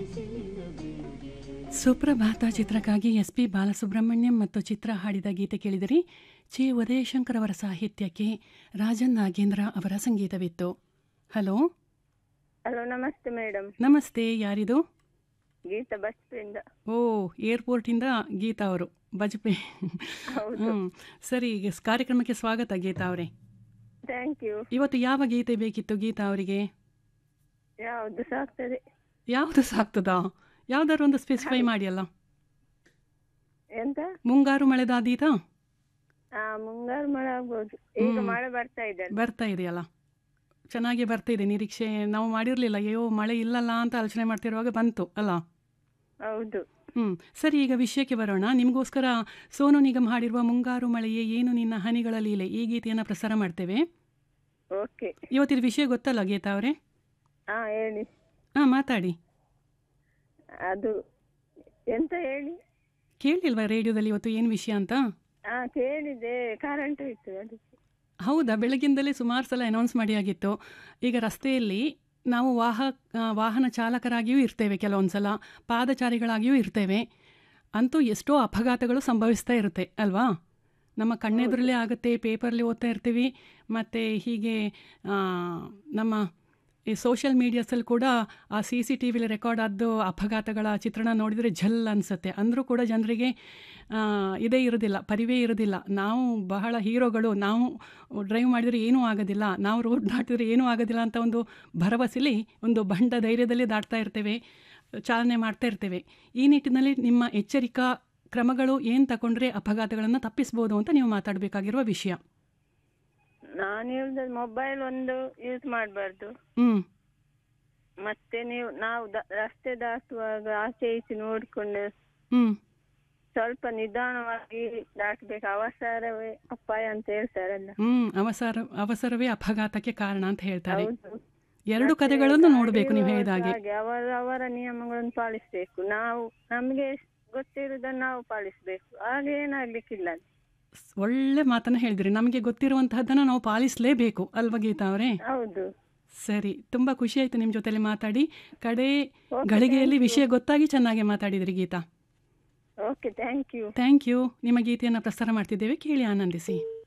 ಸುಪ್ರಭಾತ ಚಿತ್ರಕ್ಕಾಗಿ S P Balasubrahmanyam ಮತ್ತು ಚಿತ್ರ ಹಾಡಿದ ಗೀತೆ ಕೇಳಿದಿರಿ ಚಿ ಉದಯಶಂಕರ್ ಅವರ ಸಾಹಿತ್ಯಕ್ಕೆ ರಾಜನ್ ನಾಗೇಂದ್ರ ಅವರ ಸಂಗೀತವಿತ್ತು ಹಲೋ ಹಲೋ ನಮಸ್ತೆ ಮೇಡಮ್ ನಮಸ್ತೆ ಯಾರಿದು ಗೀತಾ ಬಸ್ಪಿಂದ ಓ ಏರ್ಪೋರ್ಟಿಂದ ಗೀತಾ ಅವರು ಬಜಪೆ ಹೌದು ಹ್ಞೂ ಸರಿ ಈಗ ಸ್- ಕಾರ್ಯಕ್ರಮಕ್ಕೆ ಸ್ವಾಗತ ಗೀತಾ ಅವರೇ ಥ್ಯಾಂಕ್ ಯು ಇವತ್ತು ಯಾವ ಗೀತೆ ಬೇಕಿತ್ತು ಗೀತಾ ಅವರಿಗೆ ಯಾವುದು ಸಾಕ್ತದೆ ಯಾವುದು ಸಾಕ್ತದಾ ಯಾವ್ದಾದ್ರು ಒಂದು ಸ್ಪೆಸಿಫೈ ಮಾಡಿ ಅಲ್ಲ ಎಂತ ಮುಂಗಾರು ಮಳೆದಾದೀತಾ ಆ ಮುಂಗಾರು ಮಳೆ ಆಗ್ಬೋದು ಈಗ ಹ್ಮ್. ಮಳೆ ಬರ್ತಾ ಇದೆ ಬರ್ತಾ ಇದೆಯಲ್ಲ ಚೆನ್ನಾಗಿ ಬರ್ತಾ ಇದೆ ನಿರೀಕ್ಷೆ ನಾವು ಮಾಡಿರಲಿಲ್ಲ ಅಯ್ಯೋ ಮಳೆ ಇಲ್ಲಲ್ಲ ಅಂತ ಆಲೋಚನೆ ಮಾಡ್ತಿರುವಾಗ ಬಂತು ಅಲ್ಲ ಹೌದು ಹ್ಞೂ ಸರಿ ಈಗ ವಿಷಯಕ್ಕೆ ಬರೋಣ ನಿಮಗೋಸ್ಕರ ಸೋನು ನಿಗಮ್ ಹಾಡಿರುವ ಮುಂಗಾರು ಮಳೆಯೇ ಏನು ನಿನ್ನ ಹನಿಗಳ ಲೀಲೆ ಈ ಗೀತೆಯನ್ನು ಪ್ರಸಾರ ಮಾಡ್ತೇವೆ ಓಕೆ ಇವತ್ತಿನ ವಿಷಯ ಗೊತ್ತಲ್ಲ ಗೀತಾ ಅವರೇ ಹಾ ಹೇಳಿ ಹಾಂ ಮಾತಾಡಿ ಅದು ಎಂತ ಹೇಳಿ ಕೇಳಿಲ್ವಾ ರೇಡಿಯೋದಲ್ಲಿ ಇವತ್ತು ಏನು ವಿಷಯ ಅಂತ ಹಾ ಕೇಳಿದೆ ಕರೆಂಟ್ ಹೋಯ್ತು ಅದಕ್ಕೆ ಹೌದಾ ಬೆಳಗ್ಗಿಂದಲೇ ಸುಮಾರು ಸಲ ಅನೌನ್ಸ್ ಮಾಡಿ ಆಗಿತ್ತು ಈಗ ರಸ್ತೆಯಲ್ಲಿ ನಾವು ವಾಹ ಆ, ವಾಹನ ಚಾಲಕರಾಗಿಯೂ ಇರ್ತೇವೆ ಕೆಲವೊಂದು ಸಲ ಪಾದಚಾರಿಗಳಾಗಿಯೂ ಇರ್ತೇವೆ ಅಂತೂ ಎಷ್ಟೋ ಅಪಘಾತಗಳು ಸಂಭವಿಸ್ತಾ ಇರುತ್ತೆ ಅಲ್ವಾ ನಮ್ಮ ಕಣ್ಣೆದುರಲ್ಲೇ ಆಗುತ್ತೆ ಪೇಪರ್ಲಿ ಓದ್ತಾ ಇರ್ತೀವಿ ಮತ್ತು ಹೀಗೆ ಆ, ನಮ್ಮ ಈ ಸೋಷಿಯಲ್ ಮೀಡಿಯಾಸಲ್ಲಿ ಕೂಡ ಆ ಸಿ ಸಿ ಟಿ ವಿಲಿ ರೆಕಾರ್ಡ್ ಆದ್ದು ಅಪಘಾತಗಳ ಚಿತ್ರಣ ನೋಡಿದರೆ ಝಲ್ ಅನಿಸುತ್ತೆ ಅಂದರೂ ಕೂಡ ಜನರಿಗೆ ಆ, ಇದೇ ಇರೋದಿಲ್ಲ ಪರಿವೇ ಇರೋದಿಲ್ಲ ನಾವು ಬಹಳ ಹೀರೋಗಳು ನಾವು ಡ್ರೈವ್ ಮಾಡಿದರೆ ಏನೂ ಆಗೋದಿಲ್ಲ ನಾವು ರೋಡ್ ದಾಟಿದ್ರೆ ಏನೂ ಆಗೋದಿಲ್ಲ ಅಂತ ಒಂದು ಭರವಸೆಲಿ ಒಂದು ಬಂಡ ಧೈರ್ಯದಲ್ಲಿ ದಾಟ್ತಾ ಇರ್ತೇವೆ ಚಾಲನೆ ಮಾಡ್ತಾ ಇರ್ತೇವೆ ಈ ನಿಟ್ಟಿನಲ್ಲಿ ನಿಮ್ಮ ಎಚ್ಚರಿಕಾ ಕ್ರಮಗಳು ಏನು ತಗೊಂಡ್ರೆ ಅಪಘಾತಗಳನ್ನು ತಪ್ಪಿಸ್ಬೋದು ಅಂತ ನೀವು ಮಾತಾಡಬೇಕಾಗಿರುವ ವಿಷಯ ನಾನು ಹೇಳಿದ ಮೊಬೈಲ್ ಒಂದು ಯೂಸ್ ಮಾಡಬಾರ್ದು ಹ್ಞೂ ಮತ್ತೆ ನೀವು ನಾವು ದ- ರಸ್ತೆ ದಾಟುವಾಗ ಆಚೆ ಈಚೆ ನೋಡಿಕೊಂಡು ಹ್ಞೂ ಸ್ವಲ್ಪ ನಿಧಾನವಾಗಿ ದಾಟಬೇಕು ಅವಸರವೇ ಅಪಾಯ ಅಂತ ಹೇಳ್ತಾರಲ್ಲ ಹ್ಞೂ ಅವಸರ ಅವಸರವೇ ಅಪಘಾತಕ್ಕೆ ಕಾರಣ ಅಂತ ಹೇಳ್ತಾರೆ ಹೌದು ಎರಡು ಮತ್ತೆ ಕಥೆಗಳನ್ನು ಗಾಡಿ ನೋಡಬೇಕು ನೀವು ಹೇಳಿದ ಹಾಗೆ ಹಾಗೆ ಅವರ ಅವರ ನಿಯಮಗಳನ್ನು ಪಾಲಿಸಬೇಕು ನಾವು ನಮಗೆ ಗೊತ್ತಿರುವುದನ್ನು ನಾವು ಪಾಲಿಸಬೇಕು ಹಾಗೆ ಏನಾಗ್ಲಿಕ್ಕಿಲ್ಲ ಒಳ್ಳೆ ಮಾತನ್ನ ಹೇಳಿದ್ರಿ ನಮಗೆ ಗೊತ್ತಿರುವಂತಹದ್ದನ್ನು ನಾವು ಪಾಲಿಸಲೇಬೇಕು ಅಲ್ವಾ ಗೀತಾ ಅವರೇ ಹೌದು ಸರಿ ತುಂಬ ಖುಷಿ ಆಯಿತು ನಿಮ್ಮ ಜೊತೆಲಿ ಮಾತಾಡಿ ಕಡೆ Okay, ಗಳಿಗೆಯಲ್ಲಿ thank you. ವಿಷಯ ಗೊತ್ತಾಗಿ ಚೆನ್ನಾಗಿ ಮಾತಾಡಿದ್ರಿ Geetha okay thank you thank you ನಿಮ್ಮ ಗೀತೆಯನ್ನು ಪ್ರಸಾರ ಮಾಡ್ತಿದ್ದೇವೆ ಕೇಳಿ ಆನಂದಿಸಿ